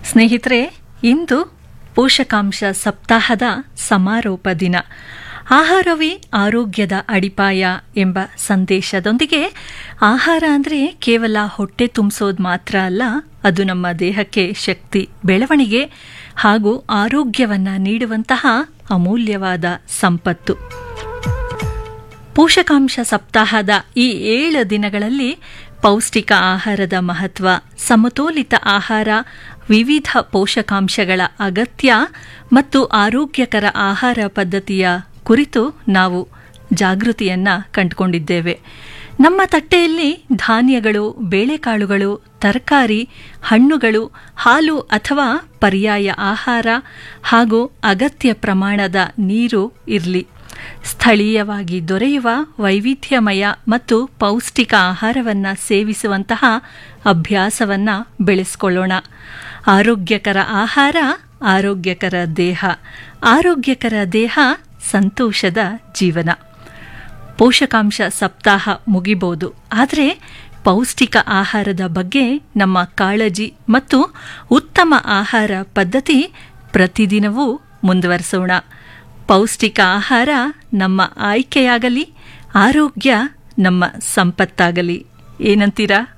ಸ್ನೇಹಿತರೆ ಇಂದು ಪೋಷಕಾಂಶ ಸಪ್ತಾಹದ ಸಮಾರೋಪ ದಿನ ಆಹಾರವೇ ಆರೋಗ್ಯದ ಅಡಿಪಾಯ ಎಂಬ ಸಂದೇಶದೊಂದಿಗೆ ಆಹಾರ ಅಂದರೆ ಕೇವಲ ಹೊಟ್ಟೆ ತುಂಬಿಸೋದು ಮಾತ್ರ ಅಲ್ಲ ಅದು ನಮ್ಮ ದೇಹಕ್ಕೆ ಶಕ್ತಿ ಬೆಳವಣಿಗೆ ಹಾಗೂ ಆರೋಗ್ಯವನ್ನು ನೀಡುವಂತಹ ಅಮೂಲ್ಯವಾದ ಸಂಪತ್ತು ಪೋಷಕಾಂಶ ಸಪ್ತಾಹದ ಈ ಏಳು ದಿನಗಳಲ್ಲಿ ಪೌಷ್ಟಿಕ ಆಹಾರದ ಮಹತ್ವ ಸಮತೋಲಿತ ಆಹಾರ ವಿವಿಧ ಪೋಷಕಾಂಶಗಳ ಅಗತ್ಯ ಮತ್ತು ಆರೋಗ್ಯಕರ ಆಹಾರ ಪದ್ಧತಿಯ ಕುರಿತು ನಾವು ಜಾಗೃತಿಯನ್ನ ಕಂಡುಕೊಂಡಿದ್ದೇವೆ ನಮ್ಮ ತಟ್ಟೆಯಲ್ಲಿ ಧಾನ್ಯಗಳು ಬೇಳೆಕಾಳುಗಳು ತರಕಾರಿ ಹಣ್ಣುಗಳು ಹಾಲು ಅಥವಾ ಪರ್ಯಾಯ ಆಹಾರ ಹಾಗೂ ಅಗತ್ಯ ಪ್ರಮಾಣದ ನೀರು ಇರಲಿ ಸ್ಥಳೀಯವಾಗಿ ದೊರೆಯುವ ವೈವಿಧ್ಯಮಯ ಮತ್ತು ಪೌಷ್ಟಿಕ ಆಹಾರವನ್ನು ಸೇವಿಸುವಂತಹ ಅಭ್ಯಾಸವನ್ನು ಬೆಳೆಸ್ಕೊಳ್ಳೋಣ ಆರೋಗ್ಯಕರ ಆಹಾರ ಆರೋಗ್ಯಕರ ದೇಹ ಆರೋಗ್ಯಕರ ದೇಹ ಸಂತೋಷದ ಜೀವನ ಪೋಷಕಾಂಶ ಸಪ್ತಾಹ ಮುಗಿಬೋದು ಆದರೆ ಪೌಷ್ಟಿಕ ಆಹಾರದ ಬಗ್ಗೆ ನಮ್ಮ ಕಾಳಜಿ ಮತ್ತು ಉತ್ತಮ ಆಹಾರ ಪದ್ಧತಿ ಪ್ರತಿದಿನವೂ ಮುಂದುವರಿಸೋಣ ಪೌಷ್ಟಿಕ ಆಹಾರ ನಮ್ಮ ಆಯ್ಕೆಯಾಗಲಿ ಆರೋಗ್ಯ ನಮ್ಮ ಸಂಪತ್ತಾಗಲಿ ಏನಂತೀರಾ